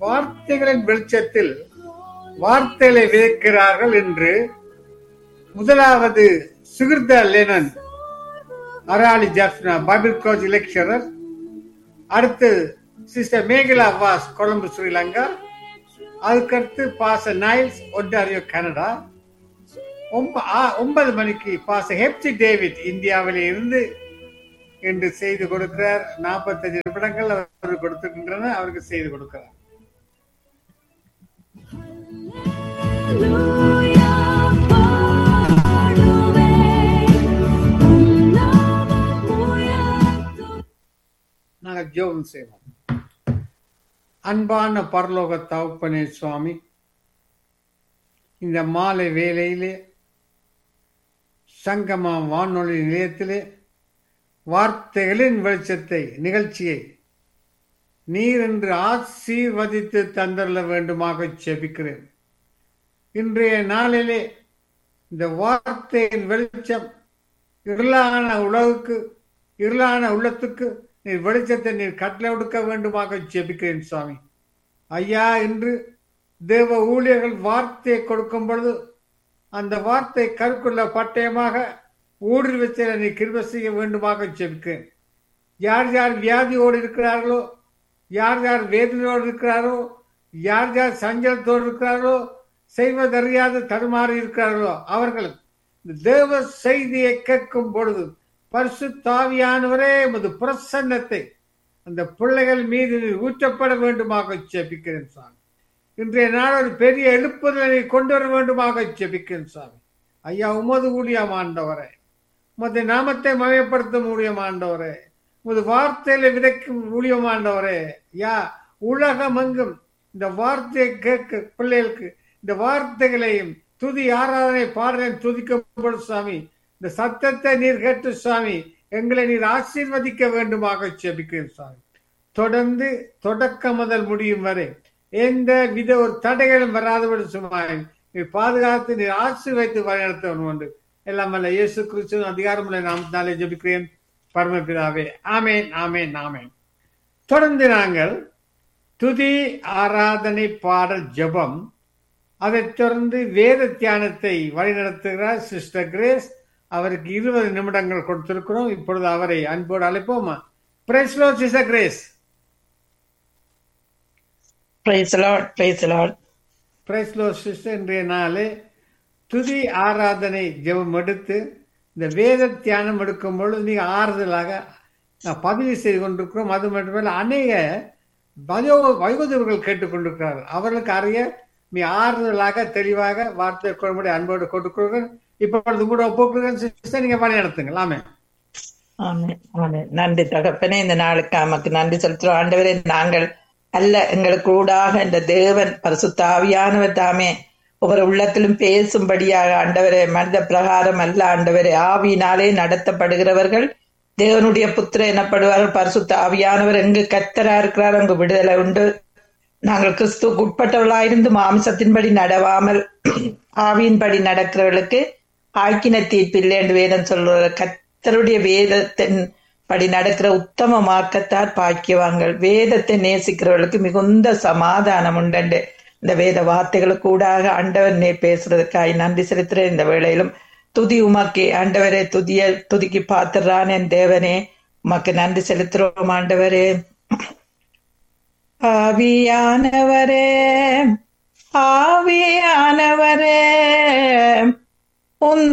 வார்த்தைகளின் வெளிச்சத்தில் வார்த்தைகளை விதைக்கிறார்கள் என்று முதலாவது Sukirtha Lennon Araly Jaffna bible college lecturer அடுத்து சிஸ்டர் மேகலா வாஸ் கொழும்பு ஸ்ரீலங்கா அதுக்கடுத்து பாச நைல்ஸ் ஒன்டாரியோ கனடா ஒம்ப- ஆ- ஒன்பது மணிக்கு பாச ஹெப்சி டேவிட் இந்தியாவிலே இருந்து என்று செய்து கொடுக்கிறார் நாற்பத்தஞ்சு நிமிடங்கள் அவர் கொடுத்திருக்கின்றன அவருக்கு செய்து கொடுக்கிறார் நாங்கள் ஜெபம் செய்வோம் அன்பான பரலோக தகப்பனே சுவாமி இந்த மாலை வேளையிலே சங்கமா வானொலி நிலையத்திலே வார்த்தைகளின் வெளிச்சத்தை நிகழ்ச்சியை நீர் என்று ஆசீர்வதித்து தந்தரல வேண்டுமாக செபிக்கிறேன் இன்றைய நாளிலே இந்த வார்த்தையின் வெளிச்சம் இருளான உலகுக்கு இருளான உள்ளத்துக்கு நீர் வெளிச்சத்தை நீர் கட்டளை கொடுக்க வேண்டுமாக ஜெபிக்கிறேன் சுவாமி ஐயா இன்று தேவ ஊழியர்கள் வார்த்தையை கொடுக்கும் பொழுது அந்த வார்த்தை கருக்குள்ள பட்டயமாக ஊடுருவத்தில் நீ கிருப செய்ய வேண்டுமாக ஜெபிக்கிறேன் யார் யார் வியாதியோடு இருக்கிறார்களோ யார் யார் வேதனையோடு இருக்கிறாரோ யார் யார் சஞ்சலத்தோடு இருக்கிறார்களோ செய்வதறியாது தடுமாறி இருக்கிறார்களோ அவர்கள் இந்த தேவ செய்தியை கேட்கும் பொழுது பரிசு தாவியானவரே உமது பிரசன்னத்தை அந்த பிள்ளைகள் மீது நீர் ஊற்றப்பட வேண்டுமாக ஜெபிக்கிறேன் சாமி இன்றைய நாள் ஒரு பெரிய எழுப்புதலை கொண்டு வர வேண்டுமாக ஜெபிக்கிறேன் சாமி ஐயா உமது ஊழியம் ஆண்டவரே உமது நாமத்தை மயப்படுத்த ஊழியம் ஆண்டவரே உமது வார்த்தையில விதைக்கும் ஊழியம் ஆண்டவரே யா உலகம் எங்கும் இந்த வார்த்தையை கேட்க பிள்ளைகளுக்கு இந்த வார்த்தைகளையும் துதி ஆராதனை பாடலை துதிக்கப்படும் சுவாமி இந்த சத்தத்தை நீர் கேட்டு சுவாமி எங்களை நீர் ஆசீர்வதிக்க வேண்டுமாக ஜெபிக்கிறேன் சுவாமி தொடர்ந்து தொடக்கம் முதல் முடியும் வரை எந்த வித ஒரு தடைகளும் வராதபடி சுமாரி நீர் பாதுகாத்து நீர் ஆசீர்வைத்து வழிநடத்த வேண்டும் என்று எல்லாம் அல்ல இயேசு கிறிஸ்து அதிகாரமுள்ள நாமத்தினாலே ஜெபிக்கிறேன் பரமபிதாவே ஆமேன் ஆமேன் ஆமேன் தொடர்ந்து நாங்கள் துதி ஆராதனை பாடல் ஜெபம் அதைத் தொடர்ந்து வேத தியானத்தை வழிநடத்துகிறார் சிஸ்டர் கிரேஸ் அவருக்கு இருபது நிமிடங்கள் கொடுத்திருக்கிறோம் இப்பொழுது அவரை அன்போடு அழைப்போமா praise Lord sister Grace praise Lord praise Lord praise Lord sister இன்றைய நாளே துதி ஆராதனை ஜெபம் எடுத்து இந்த வேத தியானம் எடுக்கும் பொழுது நீங்க ஆறுதலாக நான் பதிவு செய்து கொண்டிருக்கிறோம் அது மட்டுமல்ல அநேக வயோ வயோதிபர்கள் கேட்டுக்கொண்டிருக்கிறார்கள் அவர்களுக்கு அறிய நீ ஆறுதலாக தெளிவாக வார்த்தை கொள்முடி அன்போடு கொடுக்கிறீர்கள் இப்பொழுது கூட ஒப்புக்கிறேன் சிஸ்டர் நீங்க வழி நடத்துங்கள் ஆமே ஆமென் ஆமென் நன்றி தகப்பனே இந்த நாளுக்கு நமக்கு நன்றி செலுத்துறோம் ஆண்டவரே நாங்கள் அல்ல எங்களுக்கு ஊடாக இந்த தேவன் பரிசுத்தாவியானவர் தாமே ஒவ்வொரு உள்ளத்திலும் பேசும்படியாக ஆண்டவரே மனித பிரகாரம் அல்ல ஆண்டவரே ஆவியினாலே நடத்தப்படுகிறவர்கள் தேவனுடைய புத்திர எனப்படுவார்கள் பரிசுத்த ஆவியானவர் எங்கு கத்தரா இருக்கிறார் அங்கு விடுதலை உண்டு நாங்கள் கிறிஸ்துவுக்கு உட்பட்டவர்களாயிருந்து மாம்சத்தின்படி நடவாமல் ஆவியின்படி நடக்கிறவர்களுக்கு ஆக்கின தீர்ப்பில்லை என்று வேதம் சொல்ற கத்தருடைய வேதத்தின் படி நடக்கிற உத்தம மார்க்கத்தார் பாக்கியவாங்கள் வேதத்தை நேசிக்கிறவர்களுக்கு மிகுந்த சமாதானம் உண்டு இந்த வேத வார்த்தைகளுக்கு கூடாக ஆண்டவர் நே பேசுறதுக்காய் நன்றி செலுத்துறேன் இந்த வேளையிலும் துதி உமக்கே ஆண்டவரே துதிய துதிக்கு பாத்துறான் என் தேவனே உமக்கு நன்றி செலுத்துறோம் ஆண்டவரே ஆவியானவரே ஆவியானவரே உன்